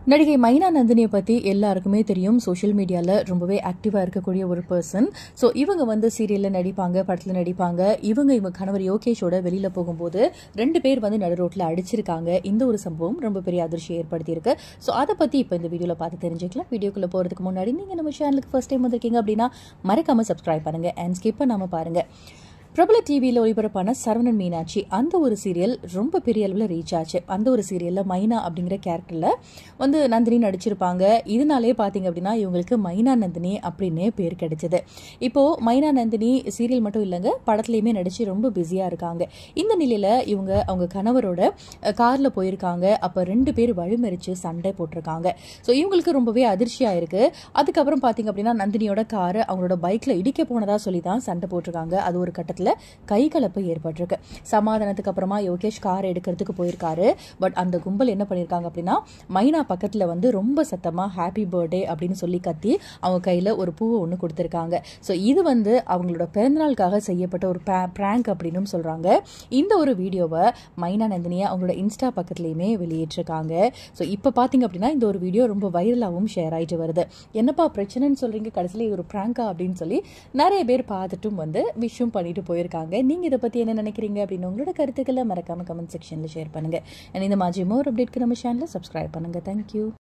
நடிகை மைனா நந்தினியை பற்றி எல்லாருக்குமே தெரியும் சோஷியல் மீடியாவில் ரொம்பவே ஆக்டிவாக இருக்கக்கூடிய ஒரு பர்சன் ஸோ இவங்க வந்து சீரியலில் நடிப்பாங்க படத்தில் நடிப்பாங்க இவங்க இவங்க கணவர் யோகேஷோட வெளியில் போகும்போது ரெண்டு பேர் வந்து நடு ரோட்டில் அடிச்சிருக்காங்க இந்த ஒரு சம்பவம் ரொம்ப பெரிய அதிர்ச்சி ஏற்படுத்தியிருக்கு ஸோ அதை பற்றி இப்போ இந்த வீடியோவில் பார்த்து தெரிஞ்சுக்கலாம் வீடியோக்குள்ளே போகிறதுக்கு முன்னாடி நீங்கள் நம்ம சேனலுக்கு ஃபர்ஸ்ட் டைம் வந்திருக்கீங்க அப்படின்னா மறக்காமல் சப்ஸ்கிரைப் பண்ணுங்கள் அண்ட் ஸ்கிப் பண்ணாமல் பாருங்கள் பிரபல டிவியில் ஒளிபரப்பான சரவணன் மீனாட்சி அந்த ஒரு சீரியல் ரொம்ப பெரிய அளவில் ரீச் ஆச்சு அந்த ஒரு சீரியலில் மைனா அப்படிங்கிற கேரக்டரில் வந்து நந்தினி நடிச்சிருப்பாங்க இதனாலே பார்த்தீங்க அப்படின்னா இவங்களுக்கு மைனா நந்தினி அப்படின்னே பேர் கிடைச்சது இப்போது மைனா நந்தினி சீரியல் மட்டும் இல்லைங்க படத்துலையுமே நடித்து ரொம்ப பிஸியாக இருக்காங்க இந்த நிலையில் இவங்க அவங்க கணவரோட காரில் போயிருக்காங்க அப்போ ரெண்டு பேர் வழிமறிச்சு சண்டை போட்டிருக்காங்க ஸோ இவங்களுக்கு ரொம்பவே அதிர்ச்சியாக இருக்குது அதுக்கப்புறம் பார்த்தீங்க அப்படின்னா நந்தினியோட காரை அவங்களோட பைக்கில் இடிக்க போனதா சொல்லி தான் சண்டை போட்டிருக்காங்க அது ஒரு கட்டத்தில் கை கலப்பு ஏற்பட்டிருக்கு சமாதானத்துக்கு அப்புறமா யோகேஷ் கார் எடுக்கிறதுக்கு போயிருக்காரு பட் அந்த கும்பல் என்ன பண்ணியிருக்காங்க அப்படின்னா மைனா பக்கத்தில் வந்து ரொம்ப சத்தமாக ஹாப்பி பர்த்டே அப்படின்னு சொல்லி கத்தி அவங்க கையில் ஒரு பூவை ஒன்று கொடுத்துருக்காங்க ஸோ இது வந்து அவங்களோட பிறந்தநாளுக்காக செய்யப்பட்ட ஒரு ப்ராங்க் அப்படின்னு சொல்கிறாங்க இந்த ஒரு வீடியோவை மைனா நந்தினியை அவங்களோட இன்ஸ்டா பக்கத்துலேயுமே வெளியேற்றிருக்காங்க ஸோ இப்போ பார்த்தீங்க அப்படின்னா இந்த ஒரு வீடியோ ரொம்ப வைரலாகவும் ஷேர் ஆகிட்டு வருது என்னப்பா பிரச்சனைன்னு சொல்கிறீங்க கடைசியில் இது ஒரு ப்ராங்கா அப்படின்னு சொல்லி நிறைய பேர் பார்த்துட்டும் வந்து விஷயம் பண்ணிட்டு போயிருக்காங்க நீங்கள் இதை பற்றி என்ன நினைக்கிறீங்க அப்படின்னு உங்களோட கருத்துக்களை மறக்காமல் கமெண்ட் செக்ஷனில் ஷேர் பண்ணுங்கள் அண்ட் இந்த மாதிரி மோர் அப்டேட்க்கு நம்ம சேனலை சப்ஸ்கிரைப் பண்ணுங்கள் தேங்க்யூ